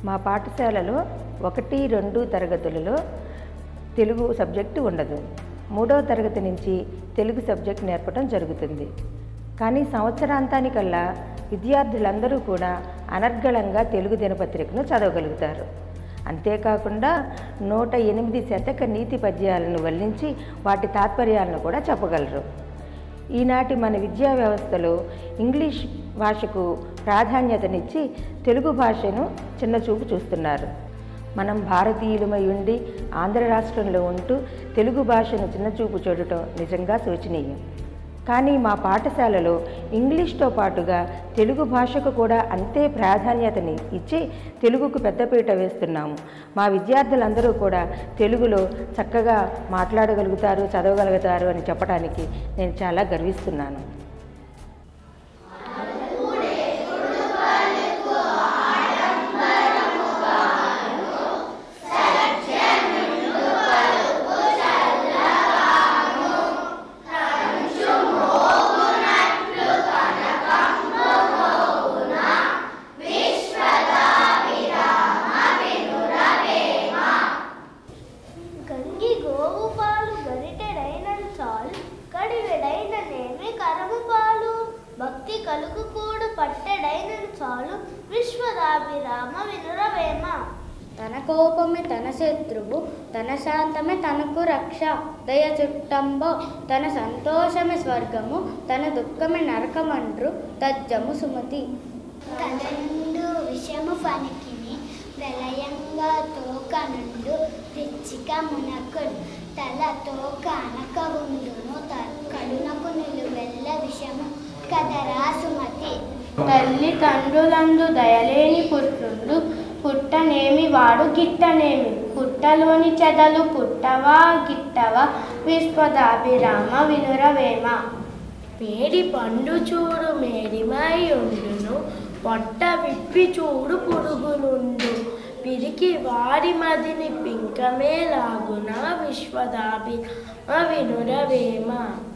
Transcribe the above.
మా పాఠశాలలో ఒకటి రెండు తరగతులలో తెలుగు సబ్జెక్టు ఉండదు మూడవ తరగతి నుంచి తెలుగు సబ్జెక్ట్ నేర్పడం జరుగుతుంది కానీ సంవత్సరాంతానికల్లా విద్యార్థులందరూ కూడా అనర్గళంగా తెలుగు దినపత్రికను చదవగలుగుతారు అంతేకాకుండా నూట ఎనిమిది శతక నీతి పద్యాలను వల్లించి వాటి తాత్పర్యాలను కూడా చెప్పగలరు ఈనాటి మన విద్యా వ్యవస్థలో ఇంగ్లీష్ భాషకు ప్రాధాన్యతనిచ్చి తెలుగు భాషను చిన్నచూపు చూస్తున్నారు మనం భారతీయులమై ఉండి ఆంధ్ర రాష్ట్రంలో ఉంటూ తెలుగు భాషను చిన్నచూపు చూడటం నిజంగా శోచనీయం కానీ మా పాఠశాలలో ఇంగ్లీష్తో పాటుగా తెలుగు భాషకు కూడా అంతే ప్రాధాన్యతని ఇచ్చి తెలుగుకు పెద్దపీట వేస్తున్నాము మా విద్యార్థులందరూ కూడా తెలుగులో చక్కగా మాట్లాడగలుగుతారు చదవగలుగుతారు అని చెప్పడానికి నేను చాలా గర్విస్తున్నాను గంగి గోవు పాలు గరిటెడైన చాలు కడివెడైన నేమి కరము పాలు భక్తి కలుగు కూడు పట్టెడైన చాలు విశ్వదాభిరామ వినురవేమ తన కోపమే తన శత్రువు తన శాంతమే తనకు రక్ష దయ చుట్టంబో తన సంతోషమే స్వర్గము తన దుఃఖమే నరకమండ్రు తజ్జము సుమతి తనందు విషము పనికిని ప్రళయంగా తోకనుండు పిచ్చిక మునకుడు తల తోక అనక ఉండును కడునకు నిలువెల్ల విషము కదరా సుమతి తల్లి తండ్రులందు దయలేని పుట్రుండు పుట్టనేమి వాడు గిట్టనేమి పుట్టలోని చెదలు పుట్టవా గిట్టవా విశ్వదాభిరామ వినురవేమ మేడి పండు చూడు మేడిమై ఉండును పొట్ట విప్పి చూడు పురుగునుండు పిరికి వాడి మదిని పింకమే లాగున విశ్వదాభి వినురవేమ